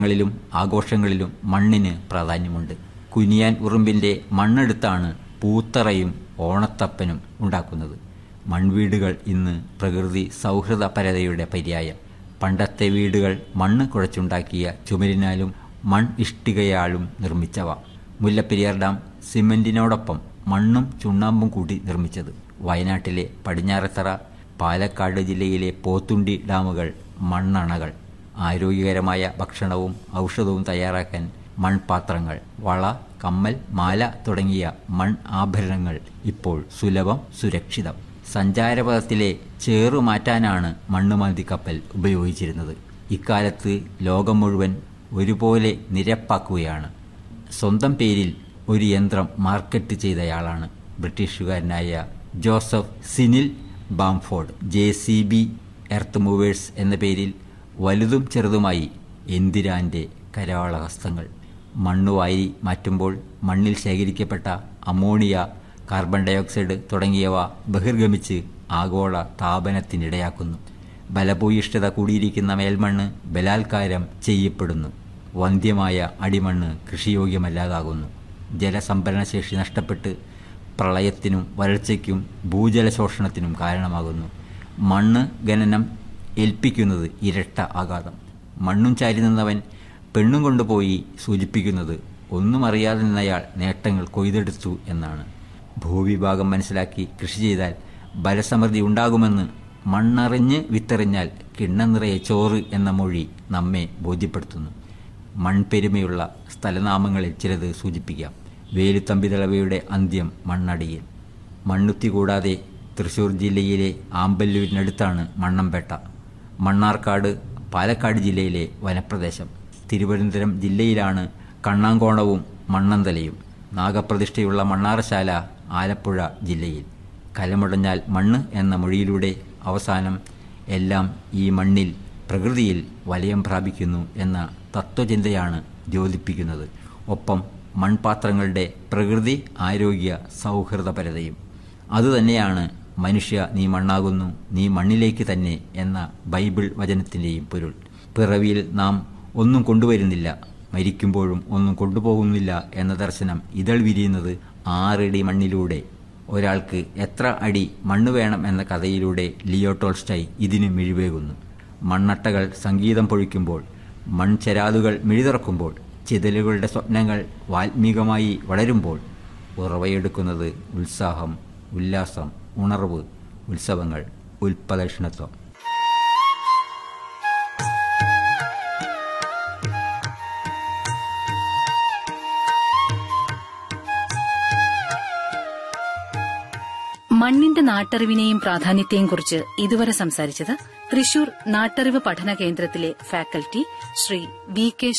ങ്ങളിലും ആഘോഷങ്ങളിലും മണ്ണിന് പ്രാധാന്യമുണ്ട് കുനിയാൻ ഉറുമ്പിന്റെ മണ്ണെടുത്താണ് പൂത്തറയും ഓണത്തപ്പനും ഉണ്ടാക്കുന്നത് മൺവീടുകൾ ഇന്ന് പ്രകൃതി സൗഹൃദ പരതയുടെ പര്യായം പണ്ടത്തെ വീടുകൾ മണ്ണ് കുഴച്ചുണ്ടാക്കിയ ചുമരിനാലും മൺ ഇഷ്ടികയാലും നിർമ്മിച്ചവ മുല്ലപ്പെരിയാർ ഡാം സിമന്റിനോടൊപ്പം മണ്ണും ചുണ്ണാമ്പും കൂടി നിർമ്മിച്ചത് വയനാട്ടിലെ പടിഞ്ഞാറത്തറ പാലക്കാട് ജില്ലയിലെ പോത്തുണ്ടി ഡാമുകൾ മണ്ണണകൾ ആരോഗ്യകരമായ ഭക്ഷണവും ഔഷധവും തയ്യാറാക്കാൻ മൺപാത്രങ്ങൾ വള കമ്മൽ മാല തുടങ്ങിയ മൺ ആഭരണങ്ങൾ ഇപ്പോൾ സുലഭം സുരക്ഷിതം സഞ്ചാരപഥത്തിലെ ചേറു മാറ്റാനാണ് മണ്ണുമാന്തി കപ്പൽ ഉപയോഗിച്ചിരുന്നത് ഇക്കാലത്ത് ലോകം മുഴുവൻ ഒരുപോലെ നിരപ്പാക്കുകയാണ് സ്വന്തം പേരിൽ ഒരു യന്ത്രം മാർക്കറ്റ് ചെയ്തയാളാണ് ബ്രിട്ടീഷുകാരനായ Joseph Cyril Bamford J C B earth movers എന്ന പേരിൽ വലുതും ചെറുതുമായി എന്തിരാന്റെ കരാളഹസ്തങ്ങൾ മണ്ണുവാരി മാറ്റുമ്പോൾ മണ്ണിൽ ശേഖരിക്കപ്പെട്ട അമോണിയ കാർബൺ ഡയോക്സൈഡ് തുടങ്ങിയവ ബഹിർഗമിച്ച് ആഗോള താപനത്തിനിടയാക്കുന്നു ബലഭൂയിഷ്ഠത കൂടിയിരിക്കുന്ന മേൽമണ്ണ് ബലാത്കാരം ചെയ്യപ്പെടുന്നു വന്ധ്യമായ അടിമണ്ണ് കൃഷിയോഗ്യമല്ലാതാകുന്നു ജലസംഭരണശേഷി നഷ്ടപ്പെട്ട് പ്രളയത്തിനും വരൾച്ചയ്ക്കും ഭൂജല ശോഷണത്തിനും കാരണമാകുന്നു മണ്ണ് ഖനനം ഏൽപ്പിക്കുന്നത് ഇരട്ട ആഘാതം മണ്ണും ചാരി നിന്നവൻ പെണ്ണും കൊണ്ടുപോയി സൂചിപ്പിക്കുന്നത് ഒന്നും അറിയാതെ നിന്നയാൾ നേട്ടങ്ങൾ കൊയ്തെടുത്തു എന്നാണ് ഭൂവിഭാഗം മനസ്സിലാക്കി കൃഷി ചെയ്താൽ ബലസമൃദ്ധി ഉണ്ടാകുമെന്ന് മണ്ണറിഞ്ഞ് വിത്തെറിഞ്ഞാൽ കിണ്ണം നിറയെ ചോറ് എന്ന മൊഴി നമ്മെ ബോധ്യപ്പെടുത്തുന്നു മൺപെരുമയുള്ള സ്ഥലനാമങ്ങളിൽ ചിലത് സൂചിപ്പിക്കാം വേലുത്തമ്പിതളവയുടെ അന്ത്യം മണ്ണടിയിൽ മണ്ണുത്തി കൂടാതെ തൃശൂർ ജില്ലയിലെ ആമ്പല്ലൂരിനടുത്താണ് മണ്ണമ്പേട്ട മണ്ണാർക്കാട് പാലക്കാട് ജില്ലയിലെ വനപ്രദേശം തിരുവനന്തപുരം ജില്ലയിലാണ് കണ്ണാങ്കോണവും മണ്ണന്തലയും നാഗപ്രതിഷ്ഠയുള്ള മണ്ണാറശാല ആലപ്പുഴ ജില്ലയിൽ കലമുടഞ്ഞാൽ മണ്ണ് എന്ന മൊഴിയിലൂടെ അവസാനം എല്ലാം ഈ മണ്ണിൽ പ്രകൃതിയിൽ വലയം പ്രാപിക്കുന്നു എന്ന തത്വചിന്തയാണ് ജ്യോതിപ്പിക്കുന്നത് ഒപ്പം മൺപാത്രങ്ങളുടെ പ്രകൃതി ആരോഗ്യ സൗഹൃദപരതയും അതുതന്നെയാണ് മനുഷ്യ നീ മണ്ണാകുന്നു നീ മണ്ണിലേക്ക് തന്നെ എന്ന ബൈബിൾ വചനത്തിൻ്റെയും പൊരുൾ പിറവിയിൽ നാം ഒന്നും കൊണ്ടുവരുന്നില്ല മരിക്കുമ്പോഴും ഒന്നും കൊണ്ടുപോകുന്നില്ല എന്ന ദർശനം ഇതൾ വിരിയുന്നത് ആറടി മണ്ണിലൂടെ ഒരാൾക്ക് എത്ര അടി മണ്ണ് വേണം എന്ന കഥയിലൂടെ ലിയോ ടോൾസ്റ്റൈ ഇതിന് മിഴിവേകുന്നു മണ്ണട്ടകൾ സംഗീതം പൊഴിക്കുമ്പോൾ മൺചെരാതുകൾ മിഴിതുറക്കുമ്പോൾ ചിതലുകളുടെ സ്വപ്നങ്ങൾ വാൽമീകമായി വളരുമ്പോൾ ഉറവയെടുക്കുന്നത് ഉത്സാഹം ഉല്ലാസം ഉണർവ് ഉത്സവങ്ങൾ ഉൽപ്പദക്ഷിണത്വം മണ്ണിന്റെ നാട്ടറിവിനെയും പ്രാധാന്യത്തെയും കുറിച്ച് ഇതുവരെ സംസാരിച്ചത് തൃശൂർ നാട്ടറിവ് പഠന കേന്ദ്രത്തിലെ ഫാക്കൽറ്റി ശ്രീ വി കെ